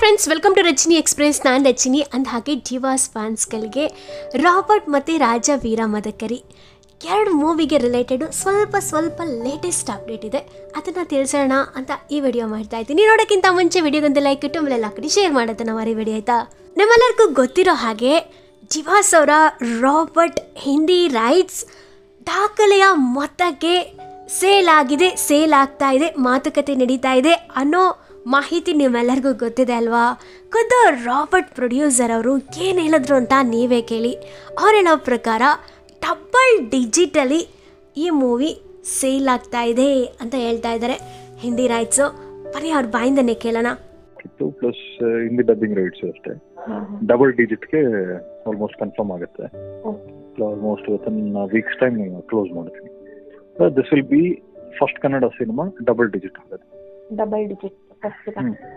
friends welcome to Rachini express ನಾನು ರಚಿನಿ ಅಂದ ಹಾಗೆ ಡಿವಾಸ್ ಫ್ಯಾನ್ಸ್ಗಳಿಗೆ ರಾಬರ್ಟ್ ಮತ್ತು ರಾಜ ವೀರ ಮದಕರಿ ಎರಡು ಮೂವಿಗೆ ರಿಲೇಟೆಡ್ ಸ್ವಲ್ಪ ಸ್ವಲ್ಪ ಲೇಟೆಸ್ಟ್ ಅಪ್ಡೇಟ್ ಇದೆ ಅದನ್ನು ತಿಳಿಸೋಣ ಅಂತ ಈ ವಿಡಿಯೋ ಮಾಡ್ತಾ ಇದ್ದೀನಿ ನೋಡೋಕ್ಕಿಂತ ಮುಂಚೆ ವಿಡಿಯೋಗೊಂದು ಲೈಕ್ ಇಟ್ಟು ಆಮೇಲೆ ಎಲ್ಲ ಕಡೆ ಶೇರ್ ಮಾಡೋದನ್ನ ಮರಿ ವಿಡಿಯೋ ಆಯಿತಾ ನಮ್ಮೆಲ್ಲರಿಗೂ ಗೊತ್ತಿರೋ ಹಾಗೆ ಡಿವಾಸ್ ಅವರ ರಾಬರ್ಟ್ ಹಿಂದಿ ರೈಟ್ಸ್ ದಾಖಲೆಯ ಮೊತ್ತಕ್ಕೆ ಸೇಲ್ ಆಗಿದೆ ಸೇಲ್ ಆಗ್ತಾ ಇದೆ ಮಾತುಕತೆ ನಡೀತಾ ಇದೆ ಅನ್ನೋ ಮಾಹಿತಿ ನಿಮ್ಮೆಲ್ಲರಿಗೂ ಗೊತ್ತಿದೆ ಅಲ್ವಾ ಖುದ್ದು ರಾಬರ್ಟ್ ಪ್ರೊಡ್ಯೂಸರ್ ಅವರು ಏನು ಹೇಳಿದ್ರು ಅಂತ ನೀವೇ ಕೇಳಿ ಅವ್ರು ಹೇಳೋ ಪ್ರಕಾರ ಡಬಲ್ ಡಿಜಿಟಲಿ ಈ ಮೂವಿ ಸೇಲ್ ಆಗ್ತಾ ಇದೆ ಅಂತ ಹೇಳ್ತಾ ಇದ್ದಾರೆ ಹಿಂದಿ ರೈಟ್ಸು ಬರೀ ಅವ್ರ ಬಾಯಿಂದನೇ ಕೇಳೋಣ ಇತ್ತು ಪ್ಲಸ್ ಹಿಂದಿ ಡಬ್ಬಿಂಗ್ ರೈಟ್ಸ್ ಅಷ್ಟೇ ಡಬಲ್ ಡಿಜಿಟ್ಗೆ ಆಲ್ಮೋಸ್ಟ್ ಕನ್ಫರ್ಮ್ ಆಗುತ್ತೆ almost within weeks time close ಮಾಡ್ತೀನಿ this will be first Kannada cinema double digit ಆಗುತ್ತೆ double digit first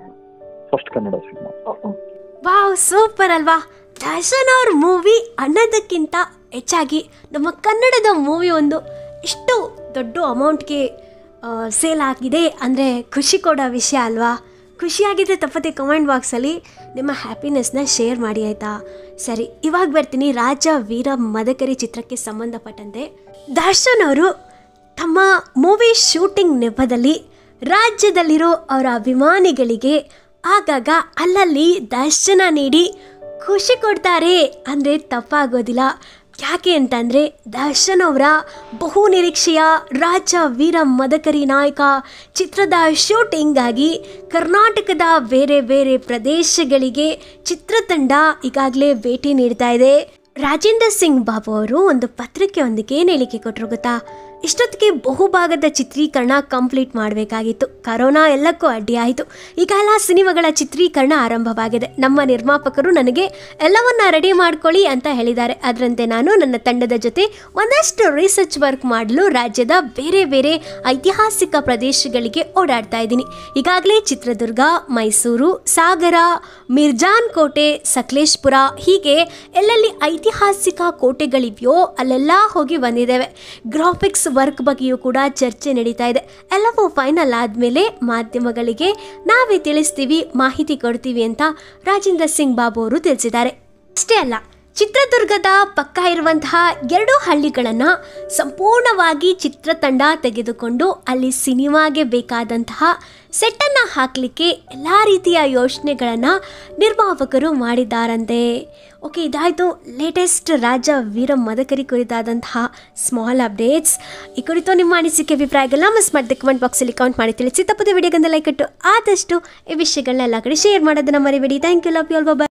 first Kannada cinema wow super ಅಲ್ವಾ ದರ್ಶನ್ ಅವ್ರ ಮೂವಿ ಅನ್ನೋದಕ್ಕಿಂತ ಹೆಚ್ಚಾಗಿ ನಮ್ಮ ಕನ್ನಡದ ಮೂವಿ ಒಂದು ಇಷ್ಟು ದೊಡ್ಡ ಅಮೌಂಟ್ಗೆ ಸೇಲ್ ಆಗಿದೆ ಅಂದರೆ ಖುಷಿ ಕೊಡೋ ವಿಷಯ ಅಲ್ವಾ ಖುಷಿಯಾಗಿದ್ದರೆ ತಪ್ಪದೆ ಕಮೆಂಟ್ ಬಾಕ್ಸಲ್ಲಿ ನಿಮ್ಮ ಹ್ಯಾಪಿನೆಸ್ನ ಶೇರ್ ಮಾಡಿ ಆಯಿತಾ ಸರಿ ಇವಾಗ ಬರ್ತೀನಿ ರಾಜ ವೀರ ಮದಕರಿ ಚಿತ್ರಕ್ಕೆ ಸಂಬಂಧಪಟ್ಟಂತೆ ದರ್ಶನ್ ಅವರು ತಮ್ಮ ಮೂವಿ ಶೂಟಿಂಗ್ ನೆಪದಲ್ಲಿ ರಾಜ್ಯದಲ್ಲಿರೋ ಅವರ ಅಭಿಮಾನಿಗಳಿಗೆ ಆಗಾಗ ಅಲ್ಲಲ್ಲಿ ದರ್ಶನ ನೀಡಿ ಖುಷಿ ಕೊಡ್ತಾರೆ ಅಂದರೆ ತಪ್ಪಾಗೋದಿಲ್ಲ ಯಾಕೆ ಅಂತಂದರೆ ದರ್ಶನ್ ಅವರ ಬಹು ನಿರೀಕ್ಷೆಯ ರಾಜ ವೀರ ಮದಕರಿ ನಾಯಕ ಚಿತ್ರದ ಶೂಟಿಂಗಾಗಿ ಕರ್ನಾಟಕದ ಬೇರೆ ಬೇರೆ ಪ್ರದೇಶಗಳಿಗೆ ಚಿತ್ರತಂಡ ಈಗಾಗಲೇ ಭೇಟಿ ನೀಡ್ತಾ ಇದೆ ರಾಜೇಂದ್ರ ಸಿಂಗ್ ಬಾಬು ಅವರು ಒಂದು ಪತ್ರಿಕೆಯೊಂದಿಗೆ ಏನು ಹೇಳಿಕೆ ಕೊಟ್ಟರು ಗೊತ್ತಾ ಇಷ್ಟೊತ್ತಿಗೆ ಬಹುಭಾಗದ ಚಿತ್ರೀಕರಣ ಕಂಪ್ಲೀಟ್ ಮಾಡಬೇಕಾಗಿತ್ತು ಕರೋನಾ ಎಲ್ಲಕ್ಕೂ ಅಡ್ಡಿಯಾಯಿತು ಈಗ ಎಲ್ಲ ಸಿನಿಮಾಗಳ ಚಿತ್ರೀಕರಣ ಆರಂಭವಾಗಿದೆ ನಮ್ಮ ನಿರ್ಮಾಪಕರು ನನಗೆ ಎಲ್ಲವನ್ನ ರೆಡಿ ಮಾಡ್ಕೊಳ್ಳಿ ಅಂತ ಹೇಳಿದ್ದಾರೆ ಅದರಂತೆ ನಾನು ನನ್ನ ತಂಡದ ಜೊತೆ ಒಂದಷ್ಟು ರಿಸರ್ಚ್ ವರ್ಕ್ ಮಾಡಲು ರಾಜ್ಯದ ಬೇರೆ ಬೇರೆ ಐತಿಹಾಸಿಕ ಪ್ರದೇಶಗಳಿಗೆ ಓಡಾಡ್ತಾ ಇದ್ದೀನಿ ಈಗಾಗಲೇ ಚಿತ್ರದುರ್ಗ ಮೈಸೂರು ಸಾಗರ ಮಿರ್ಜಾನ್ ಕೋಟೆ ಸಕಲೇಶ್ಪುರ ಹೀಗೆ ಎಲ್ಲೆಲ್ಲಿ ಐತಿಹಾಸಿಕ ಕೋಟೆಗಳಿವೆಯೋ ಅಲ್ಲೆಲ್ಲ ಹೋಗಿ ಬಂದಿದ್ದೇವೆ ಗ್ರಾಫಿಕ್ಸ್ ವರ್ಕ್ ಬಗ್ಗೆಯೂ ಕೂಡ ಚರ್ಚೆ ನಡೀತಾ ಇದೆ ಎಲ್ಲವೂ ಫೈನಲ್ ಆದಮೇಲೆ ಮಾಧ್ಯಮಗಳಿಗೆ ನಾವೇ ತಿಳಿಸ್ತೀವಿ ಮಾಹಿತಿ ಕೊಡ್ತೀವಿ ಅಂತ ರಾಜೇಂದ್ರ ಸಿಂಗ್ ಬಾಬು ಅವರು ತಿಳಿಸಿದ್ದಾರೆ ಅಷ್ಟೇ ಅಲ್ಲ ಚಿತ್ರದುರ್ಗದ ಪಕ್ಕ ಇರುವಂತಹ ಎರಡು ಹಳ್ಳಿಗಳನ್ನು ಸಂಪೂರ್ಣವಾಗಿ ಚಿತ್ರತಂಡ ತೆಗೆದುಕೊಂಡು ಅಲ್ಲಿ ಸಿನಿಮಾಗೆ ಬೇಕಾದಂತಹ ಸೆಟ್ಟನ್ನು ಹಾಕಲಿಕ್ಕೆ ಎಲ್ಲ ರೀತಿಯ ಯೋಚನೆಗಳನ್ನು ನಿರ್ಮಾಪಕರು ಮಾಡಿದ್ದಾರಂತೆ ಓಕೆ ಇದಾಯಿತು ಲೇಟೆಸ್ಟ್ ರಾಜ ವೀರ ಮದಕರಿ ಕುರಿತಾದಂತಹ ಸ್ಮಾಲ್ ಅಪ್ಡೇಟ್ಸ್ ಈ ಕುರಿತು ನಿಮ್ಮ ಅನಿಸಿಕೆ ಅಭಿಪ್ರಾಯಗಳನ್ನ ಮಿಸ್ ಮಾಡಿದೆ ಕಮೆಂಟ್ ಬಾಕ್ಸಲ್ಲಿ ಕಮೆಂಟ್ ಮಾಡಿ ತಿಳಿಸಿ ತಪ್ಪದೆ ವಿಡಿಯೋಗಂದ ಲೈಕ್ ಇಟ್ಟು ಆದಷ್ಟು ಈ ವಿಷಯಗಳನ್ನ ಎಲ್ಲ ಕಡೆ ಶೇರ್ ಮಾಡೋದನ್ನ ಮರಿಬೇಡಿ thank you love you all bye